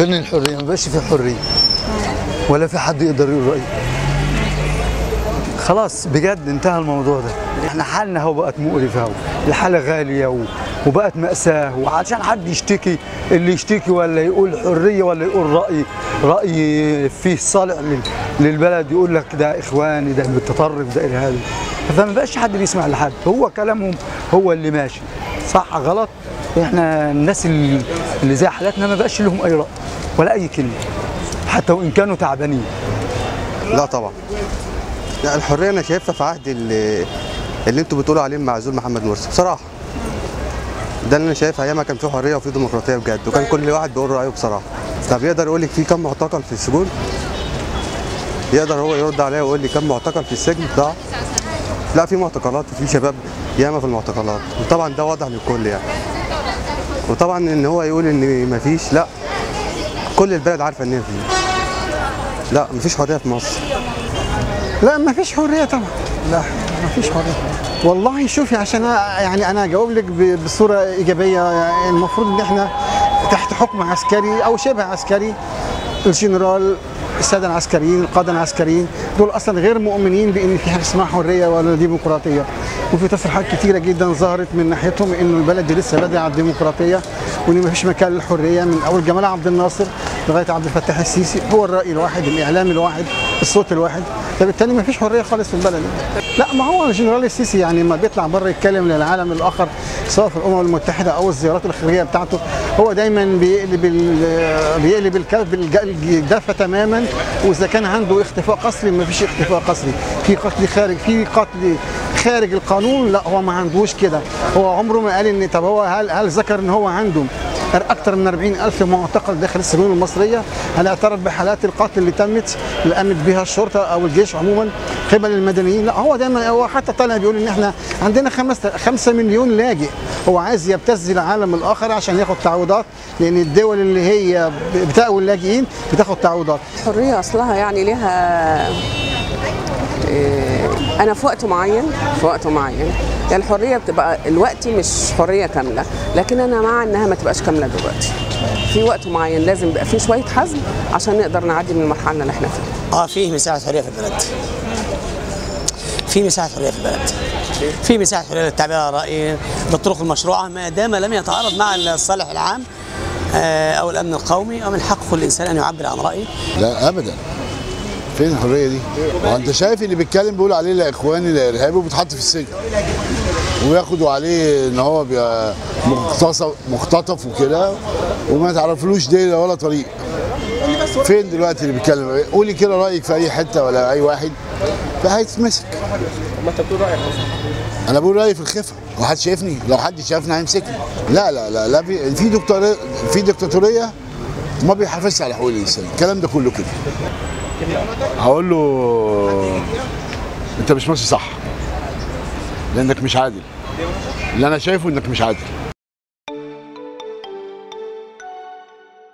فين الحريه ما بقاش في حريه ولا في حد يقدر يقول رايه خلاص بجد انتهى الموضوع ده احنا حالنا هو بقت مقرفه هو الحاله غاليه و... وبقت مأساة وعشان حد يشتكي اللي يشتكي ولا يقول حرية ولا يقول رأي رأي فيه صالح لل... للبلد يقول لك ده إخواني ده متطرف ده إرهابي فما بقاش حد بيسمع لحد هو كلامهم هو اللي ماشي صح غلط احنا الناس اللي اللي زي حالاتنا ما بقاش لهم أي رأي ولا أي كلمة حتى وإن كانوا تعبانين لا طبعا لا الحريه انا شايفها في عهد اللي, اللي انتوا بتقولوا عليه معزول محمد مرسي بصراحه ده اللي انا شايف ايام ما كان في حريه وفي ديمقراطيه بجد وكان كل واحد بيقول رايه بصراحه طب يقدر يقول لك في كم معتقل في السجون يقدر هو يرد عليا ويقول لي كم معتقل في السجن ده لا في معتقلات وفي شباب ياما في المعتقلات وطبعا ده واضح للكل يعني وطبعا ان هو يقول ان مفيش لا كل البلد عارفه ان هي فيه لا مفيش حريه في مصر لا ما فيش حريه طبعا لا ما فيش حريه والله شوفي عشان أنا- يعني انا اجاوب لك ب- بصوره ايجابيه يعني المفروض ان احنا تحت حكم عسكري او شبه عسكري الجنرال الساده العسكريين القاده العسكريين دول اصلا غير مؤمنين بان في حاجه اسمها حريه ولا ديمقراطيه وفي تصريحات كتيره جدا ظهرت من ناحيتهم انه البلد دي لسه بدري على الديمقراطيه وان ما فيش مكان للحريه من اول جمال عبد الناصر لغايه عبد الفتاح السيسي هو الراي الواحد الاعلام الواحد الصوت الواحد فبالتالي ما فيش حريه خالص في البلد لا ما هو الجنرال السيسي يعني لما بيطلع بره يتكلم للعالم الاخر سواء في الامم المتحده او الزيارات الخارجيه بتاعته هو دايما بيقلب ال- بيقلب الكف بالجدافه تماما واذا كان عنده اختفاء قسري ما فيش اختفاء قسري في قتل خارج في قتل خارج القانون لا هو ما عندوش كده هو عمره ما قال ان طب هو هل هل ذكر ان هو عنده اكثر من 40 الف معتقل داخل السجون المصريه هل اعترف بحالات القتل اللي تمت اللي قامت بها الشرطه او الجيش عموما قبل المدنيين لا هو دايما هو حتى طالع بيقول ان احنا عندنا 5 5 مليون لاجئ هو عايز يبتز العالم الاخر عشان ياخد تعويضات لان الدول اللي هي بتأوي اللاجئين بتاخد تعويضات الحرية أصلها يعني لها إيه، أنا في وقت معين في وقت معين يعني الحرية بتبقى الوقت مش حرية كاملة لكن أنا مع إنها ما تبقاش كاملة دلوقتي في وقت معين لازم يبقى في شوية حزم عشان نقدر نعدي من المرحلة اللي احنا فيها اه فيه مساحه حريه في البلد في مساحه حريه في البلد في مساحه حريه للتعبير عن الراي بالطرق المشروعه ما دام لم يتعارض مع الصالح العام آه، او الامن القومي ومن حقه الانسان ان يعبر عن رايه لا ابدا فين الحريه دي؟ ما انت شايف اللي بيتكلم بيقول عليه لا اخواني لا ارهابي وبيتحط في السجن وياخدوا عليه ان هو بيبقى مغتصب مختطف وكده وما تعرفلوش ديله ولا طريق فين دلوقتي اللي بيتكلم قولي كده رايك في اي حته ولا اي واحد فهيتمسك ما انت بتقول رايك انا بقول رايي في الخفه لو حد شايفني لو حد شافني هيمسكني لا لا لا لا في في دكتور في دكتاتوريه ما بيحافظش على حقوق الانسان الكلام ده كله كده هقول له انت مش ماشي صح لانك مش عادل اللي انا شايفه انك مش عادل